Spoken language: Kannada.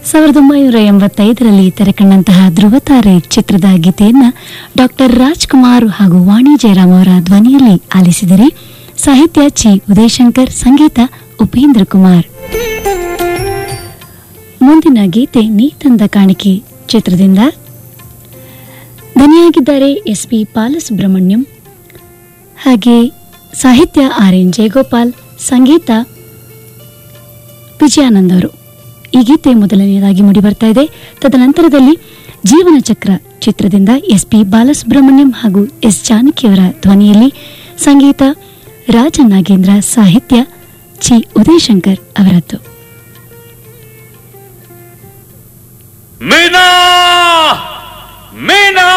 ಸಾವಿರದ ಒಂಬೈನೂರ ಎಂಬತ್ತೈದರಲ್ಲಿ ತೆರೆಕಂಡಂತಹ ಧ್ರುವತಾರೆ ಚಿತ್ರದ ಗೀತೆಯನ್ನ ಡಾಕ್ಟರ್ ರಾಜ್ಕುಮಾರ್ ಹಾಗೂ ವಾಣಿ ಜಯರಾಮ್ ಅವರ ಧ್ವನಿಯಲ್ಲಿ ಆಲಿಸಿದರೆ ಸಾಹಿತ್ಯ ಚಿ ಉದಯಶಂಕರ್ ಸಂಗೀತ ಉಪೇಂದ್ರ ಕುಮಾರ್ ಮುಂದಿನ ಗೀತೆ ನೀ ತಂದ ಕಾಣಿಕೆ ಚಿತ್ರದಿಂದ ಧ್ವನಿಯಾಗಿದ್ದಾರೆ ಎಸ್ ಪಿ ಬಾಲಸುಬ್ರಹ್ಮಣ್ಯಂ ಹಾಗೆ ಸಾಹಿತ್ಯ ಆರ್ ಎನ್ ಜಯಗೋಪಾಲ್ ಸಂಗೀತ ವಿಜಯಾನಂದ್ ಅವರು ಈ ಗೀತೆ ಮೊದಲನೆಯದಾಗಿ ಮೂಡಿಬರ್ತಾ ಇದೆ ತದನಂತರದಲ್ಲಿ ಜೀವನ ಚಕ್ರ ಚಿತ್ರದಿಂದ ಎಸ್ ಪಿ ಬಾಲಸುಬ್ರಹ್ಮಣ್ಯಂ ಹಾಗೂ ಎಸ್ ಜಾನಕಿಯವರ ಧ್ವನಿಯಲ್ಲಿ ಸಂಗೀತ ರಾಜ ನಾಗೇಂದ್ರ ಸಾಹಿತ್ಯ ಚಿ ಉದಯಶಂಕರ್ ಅವರದ್ದು ಮೀನಾ ಮೀನಾ